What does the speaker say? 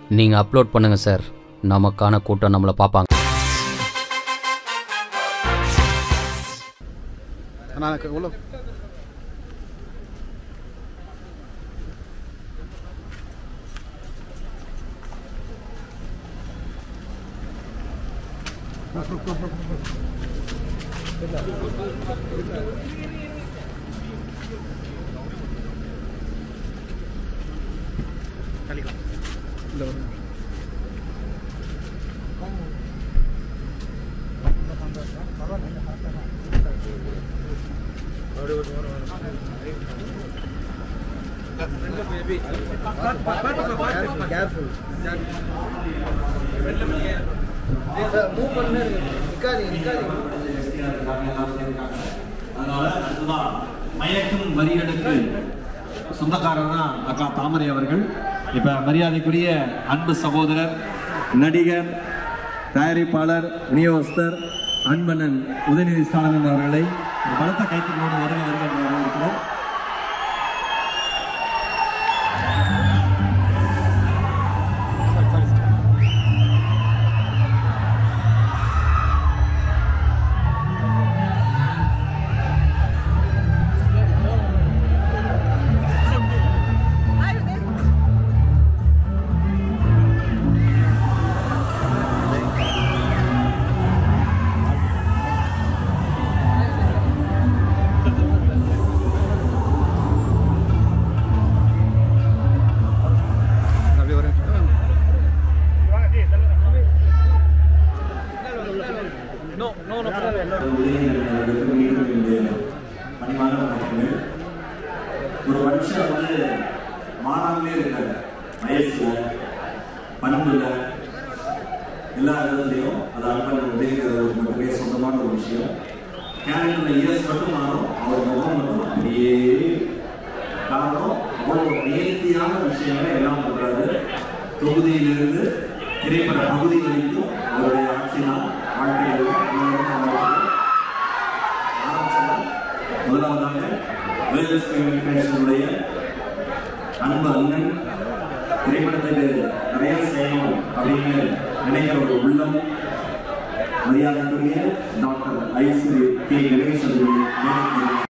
நீங்கள் அப்லோட் பண்ணுங்கள் சார் நமக்கான கூட்டம் நம்மளை பார்ப்பாங்க நான் உள்ள அதனால அதுதான் மயக்கும் வரிகளுக்கு சொந்தக்காரர் தான் அக்கா தாமரை அவர்கள் இப்ப மரியாதைக்குரிய அன்பு சகோதரர் நடிகர் தயாரிப்பாளர் விநியோகஸ்தர் அன்பனன் உதயநிதி ஸ்டாலின் அவர்களை ஒரு பலத்த கைத்தறோடு வருக வருக என்று வரவேற்கிறோம் அப்படியே வரேன் பணிவான வணக்கங்கள் ஒரு மனுஷன் வந்து மாறாமலே இருக்காரு வயசுல பண்புல எல்லா விதத்துலையும் அது அன்பன் உதயங்கிறது மட்டுமே சொந்தமான ஒரு விஷயம் கேரக்டர்ல இயர்ஸ் மட்டும் மாறும் அவர் முகம் மட்டும் அப்படியே காரணம் அவ்வளவு நேர்த்தியான விஷயங்களை எல்லாம் பண்றாரு தொகுதியிலிருந்து திரைப்பட பகுதி வரைக்கும் அவருடைய ஆட்சினால் வாழ்க்கையில் ஆரம்பிச்சதா முதலாவதாக வேலஸ் வெங்கடேஷனுடைய அன்பு அண்ணன் திரைப்படத்துக்கு நிறைய செய்யணும் அப்படின்னு நினைக்கிற ஒரு உள்ளம் மரியாதைக்குரிய டாக்டர் ஐஸ்வரி கே கணேஷ் அவர்கள் மேடைக்கு